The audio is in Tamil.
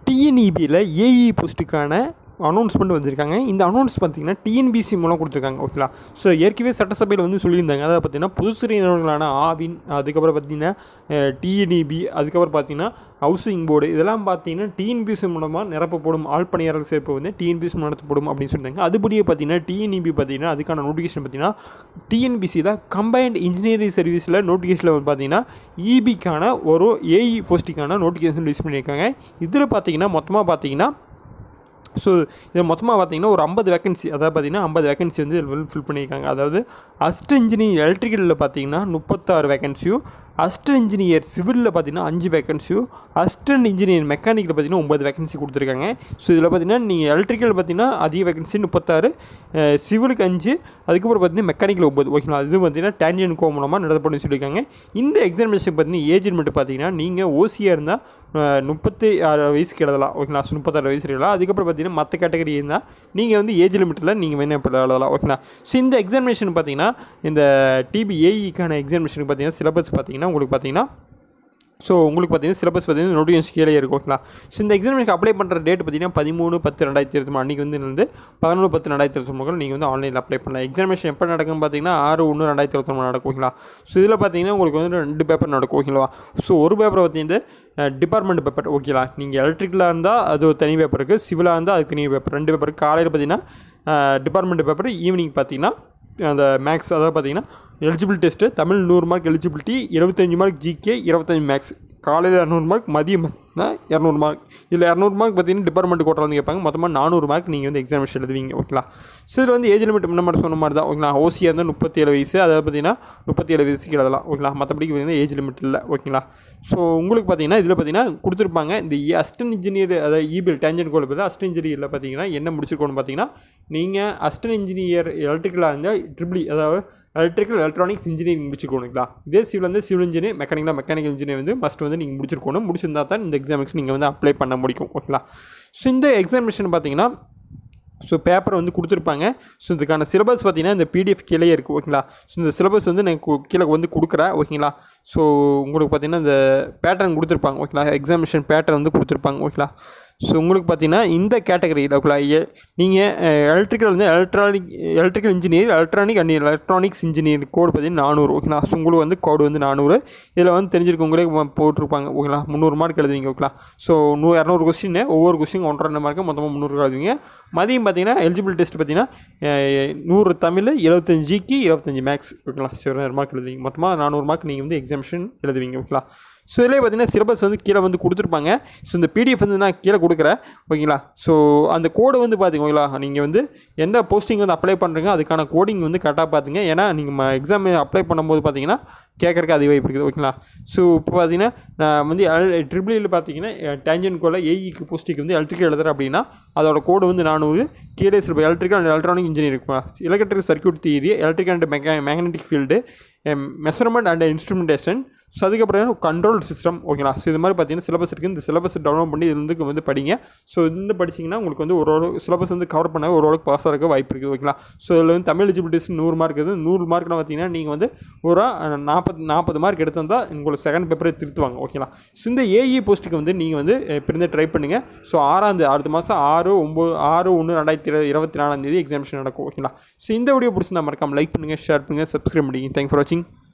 டிஎன்இபியில் ஏஇ போஸ்ட்டுக்கான அனௌன்ஸ்மெண்ட் வந்திருக்காங்க இந்த அனௌன்ஸ் பார்த்தீங்கன்னா டிஎன்பிசி மூலம் கொடுத்துருக்காங்க ஓகேங்களா ஸோ ஏற்கனவே சட்டசபையில் வந்து சொல்லியிருந்தாங்க அதாவது பார்த்தீங்கன்னா பொதுத்துறை நிறுவனங்களான ஆவின் அதுக்கப்புறம் பார்த்தீங்கன்னா டிஎன்இபி அதுக்கப்புறம் பார்த்தீங்கன்னா ஹவுசிங் போர்டு இதெல்லாம் பார்த்தீங்கன்னா டிஎன்பிசி மூலமாக நிரப்பப்படும் ஆள் பணியாளர் சேர்ப்பு வந்து டிஎன்பிசி நடத்தப்படும் அப்படின்னு சொல்லியிருந்தாங்க அதுபடியே பார்த்தீங்கன்னா டிஎன்இபி பார்த்தீங்கன்னா அதுக்கான நோட்டிஃபிகேஷன் பார்த்தீங்கன்னா டிஎன்பிசியில் கம்பைன்ட் இன்ஜினியரிங் சர்வீஸில் நோட்டிஃபிகேஷனில் வந்து பார்த்தீங்கன்னா இபிக்கான ஒரு ஏஇ போஸ்ட்டுக்கான நோட்டிஃபிகேஷன் ரிலீஸ் பண்ணியிருக்காங்க இதில் பார்த்தீங்கன்னா மொத்தமாக பார்த்தீங்கன்னா ஸோ இது மொத்தமாக பார்த்தீங்கன்னா ஒரு ஐம்பது வேகன்சி அதாவது பார்த்தீங்கன்னா ஐம்பது வேகன்சி வந்து இதில் ஃபில் பண்ணியிருக்காங்க அதாவது அஸ்ட் இன்ஜினியர் எலக்ட்ரிக்கலில் பார்த்தீங்கன்னா முப்பத்தாறு வேகன்சியும் அசிஸ்டன்ட் இன்ஜினியர் சிவிலில் பார்த்தீங்கன்னா அஞ்சு வேகன்சியும் அசிஸ்டன்ட் இன்ஜினியர் மெக்கானிக்கில் பார்த்தீங்கன்னா ஒம்பது வேகன்சி கொடுத்துருக்காங்க ஸோ இதில் பார்த்தீங்கன்னா நீங்கள் எலக்ட்ரிக்கல் பார்த்தீங்கன்னா அதிக வேகன்சி முப்பத்தாறு சிவிலுக்கு அஞ்சு அதுக்கப்புறம் பார்த்தீங்கன்னா மெக்கானிக்கல் ஒம்பது ஓகேங்களா இது பார்த்தீங்கன்னா டேன்ஜன் கோ மூலமாக நடத்தப்படும் சொல்லியிருக்காங்க இந்த எக்ஸாமினேஷன் பார்த்தீங்கன்னா ஏஜ் லிமிட் பார்த்தீங்கன்னா நீங்கள் ஓசியாக இருந்தால் முப்பத்தி ஆறு வயசுக்கு எழுதலாம் ஓகேங்களா முப்பத்தாறு வயசு எழுதலாம் அதுக்கப்புறம் பார்த்தீங்கன்னா மற்ற கேட்டகரி இருந்தால் நீங்கள் வந்து ஏஜ் லிமிட்டில் நீங்கள் வேணும் இப்போ எழுதலாம் ஓகேங்களா ஸோ இந்த எக்ஸாமினேஷன் பார்த்தீங்கன்னா இந்த டிபிஏஇக்கான எக்ஸாமினேஷனுக்கு பார்த்தீங்கன்னா சிலபஸ் பார்த்தீங்கன்னா உங்களுக்கு பார்த்தீங்கன்னா ஸோ உங்களுக்கு பார்த்தீங்கன்னா சிலபஸ் பார்த்தீங்கன்னா நோட்டிஃபிகேஷன் கீழே இருக்கும் ஓகேங்களா ஸோ இந்த எக்ஸாமினேஷன் அப்ளை பண்ணுற டேட் பார்த்தீங்கன்னா பதிமூணு பத்து ரெண்டாயிரத்தி இருபத்தி மூணு அன்றைக்கி வந்து வந்து பதினொன்று பத்து ரெண்டாயிரத்தி இருபத்தி மூணு நீங்கள் வந்து ஆன்லைனில் அப்ளை பண்ணலாம் எக்ஸாமினேஷன் எப்போ நடக்கும்னு பார்த்தீங்கன்னா ஆறு ஒன்று ரெண்டாயிரத்தி இருபத்தி மூணு நடக்கும் ஓகேங்களா ஸோ இதில் பார்த்தீங்கன்னா உங்களுக்கு வந்து ரெண்டு பேப்பர் நடக்கும் ஓகேங்களா ஸோ ஒரு பேப்பர் பார்த்தீங்கன்னா டிபார்ட்மெண்ட் பேப்பர் ஓகேங்களா நீங்கள் எலக்ட்ரிக்கலாக இருந்தால் அது ஒரு தனி பேப்பர் இருக்குது சிவிலாக இருந்தால் அதுக்கு தனி பேப்பர் ரெண்டு பேப்பர் காலையில் பார்த்தீங்கன்னா டிபார்ட்மெண்ட் பேப்பர் ஈவினிங் பார்த்தீங்கன்னா அந்த மேக்ஸ் அதாவது பார்த்தீங்கன்னா எலிஜிபிள் டெஸ்ட்டு தமிழ் நூறு மார்க் எலிஜிபிலிட்டி இருபத்தஞ்சி மார்க் ஜிகே இருபத்தஞ்சி மேக்ஸ் காலையில் இரநூறு மார்க் மதியம் பார்த்தீங்கன்னா இரநூறு மார்க் இதில் இரநூறு மார்க் பார்த்தீங்கன்னா டிபார்ட்மெண்ட் கோட்டில் வந்து கேட்பாங்க மொத்தமாக நானூறு மார்க் நீங்கள் வந்து எக்ஸாமினேஷன் எழுதுவீங்க ஓகேங்களா ஸோ இதில் வந்து ஏஜ் லிமிட் முன்ன மாதிரி சொன்ன மாதிரி தான் ஓகேங்களா ஓசியாக இருந்தால் முப்பத்தேழு வயசு அதாவது பார்த்தீங்கன்னா முப்பத்தேழு வயசுக்கு எழுதலாம் ஓகேங்களா மற்றபடிக்கு பார்த்தீங்கன்னா ஏஜ் லிமிட் இல்லை ஓகேங்களா ஸோ உங்களுக்கு பார்த்தீங்கன்னா இதில் பார்த்தீங்கன்னா கொடுத்துருப்பாங்க இந்த அஸ்டன் இன்ஜினியர் அதாவது இபிஎல் டேஞ்சன் கோல் பார்த்தா அஸ்டன் இன்ஜினியரில் பார்த்தீங்கன்னா என்ன முடிச்சிருக்கோன்னு பார்த்தீங்கன்னா நீங்கள் அஸ்டன் இன்ஜினியர் எலக்ட்ரிக்கலாக இருந்தால் ட்ரிபிளி அதாவது எலக்ட்ரிக்கல் எலக்ட்ரானிக்ஸ் இன்ஜினியரிங் முடிச்சிருக்கோனுங்களா இதே சிவில் வந்து சிவில் இன்ஜினியர் மெக்கானிக்கலாக மெக்கானிக்கல் இன்ஜினியர் வந்து மஸ்ட் வந்து நீங்கள் முடிச்சிருக்கணும் முடிச்சிருந்தா தான் இந்த எக்ஸாமுக்கு நீங்கள் வந்து அப்ளை பண்ண முடியும் ஓகேங்களா ஸோ இந்த எக்ஸாமினேஷன் பார்த்தீங்கன்னா ஸோ பேப்பர் வந்து கொடுத்துருப்பாங்க ஸோ இதுக்கான சிலபஸ் பார்த்தீங்கன்னா இந்த பிடிஎஃப் கீழே இருக்குது ஓகேங்களா ஸோ இந்த சிலபஸ் வந்து நான் கு- கீழே வந்து கொடுக்குறேன் ஓகேங்களா ஸோ உங்களுக்கு பார்த்தீங்கன்னா இந்த பேட்டர்ன் கொடுத்துருப்பாங்க ஓகேங்களா எக்ஸாமினேஷன் பேட்டர்ன் வந்து கொடுத்துருப்பாங்க ஓகேங்களா ஸோ உங்களுக்கு பார்த்தீங்கன்னா இந்த கேட்டகரியில் ஓகேங்களா நீங்கள் எலக்ட்ரிக்கல் வந்து electronic electrical engineer electronic and electronics engineer code பார்த்தீங்கன்னா நானூறு ஓகேங்களா ஸோ உங்களுக்கு வந்து கோடு வந்து நானூறு இதில் வந்து தெரிஞ்சிருக்கவங்களே ம- போட்டிருப்பாங்க ஓகேங்களா முந்நூறு மார்க் எழுதுவீங்க ஓகேங்களா ஸோ நூ இரநூறு கொஸ்டின் ஒவ்வொரு கொஸ்டின் ஒன்றரை மார்க்கு மொத்தமாக முந்நூறு எழுதுவீங்க மதியம் பார்த்தீங்கன்னா எலிஜிபிள் டெஸ்ட் பார்த்தீங்கன்னா அஹ், நூறு தமிழ் இருபத்தஞ்சு ஜிக்கு இருபத்தஞ்சு மேக்ஸ் ஓகேங்களா சரி மார்க் எழுதுவீங்க மொத்தமாக நானூறு மார்க் நீங்கள் வந்து எக்ஸாமிஷன் எழுதுவீங்க ஓகேங்களா ஸோ இதிலே பார்த்தீங்கன்னா சிலபஸ் வந்து கீழே வந்து கொடுத்துருப்பாங்க ஸோ இந்த பிடிஎஃப் வந்து நான் கீழே கொடுக்குறேன் ஓகேங்களா ஸோ அந்த கோடு வந்து பார்த்தீங்களா நீங்கள் வந்து எந்த போஸ்டிங் வந்து அப்ளை பண்ணுறீங்க அதுக்கான கோடிங் வந்து கரெக்டாக பார்த்துங்க ஏன்னா நீங்கள் எக்ஸாம் அப்ளை பண்ணும்போது பார்த்தீங்கன்னா கேட்கறக்கு அதிக வாய்ப்பு இருக்குது ஓகேங்களா ஸோ இப்போ பார்த்தீங்கன்னா நான் வந்து ட்ரிபிளியில் பார்த்தீங்கன்னா டேஞ்சன் கோல ஏஇக்கு போஸ்டிக்கு வந்து எலக்ட்ரிக்கல் எழுதுறேன் அப்படின்னா அதோட கோடு வந்து நானூறு கீழே சில எலக்ட்ரிக்கல் அண்ட் எலக்ட்ரானிக் இன்ஜினியர் இருக்கும் electric circuit theory electrical and மெக்கா magnetic field measurement and instrumentation so அதுக்கப்புறம் கண்ட்ரோல் சிஸ்டம் ஓகேங்களா ஸோ இது மாதிரி பார்த்தீங்கன்னா சிலபஸ் இருக்குது இந்த சிலபஸ் டவுன்லோட் பண்ணி இதுல இருந்து வந்து படிங்க ஸோ இந்த படிச்சிங்கன்னா உங்களுக்கு வந்து ஓரளவு சிலபஸ் வந்து கவர் பண்ண ஓரளவுக்கு பாஸ் ஆகிறதுக்கு வாய்ப்பு இருக்குது ஓகேங்களா ஸோ இதில் வந்து தமிழ் எலிஜிபிலிட்டிஸ் நூறு மார்க் இருக்குது நூறு மார்க்னா பார்த்தீங்கன்னா நீங்கள் வந்து ஒரு நாற்பது நாற்பது மார்க் எடுத்திருந்தால் உங்களுக்கு செகண்ட் பேப்பரை திருத்துவாங்க ஓகேங்களா ஸோ இந்த ஏஇ போஸ்ட்டுக்கு வந்து நீங்கள் வந்து பிறந்த ட்ரை பண்ணுங்கள் ஸோ ஆறாம் தேதி அடுத்த மாதம் ஆறு ஒம்பது ஆறு ஒன்று ரெண்டாயிரத்தி இரு- இருபத்தி நாலாம் தேதி எக்ஸாமிஷன் நடக்கும் ஓகேங்களா ஸோ இந்த வீடியோ பிடிச்சிருந்தா மறக்காம லைக் பண்ணுங்கள் ஷேர் பண்ணுங்கள் சப்ஸ்கிரைப் பண்ணிங்க தேங்க் ஃபார் வாட்சிங்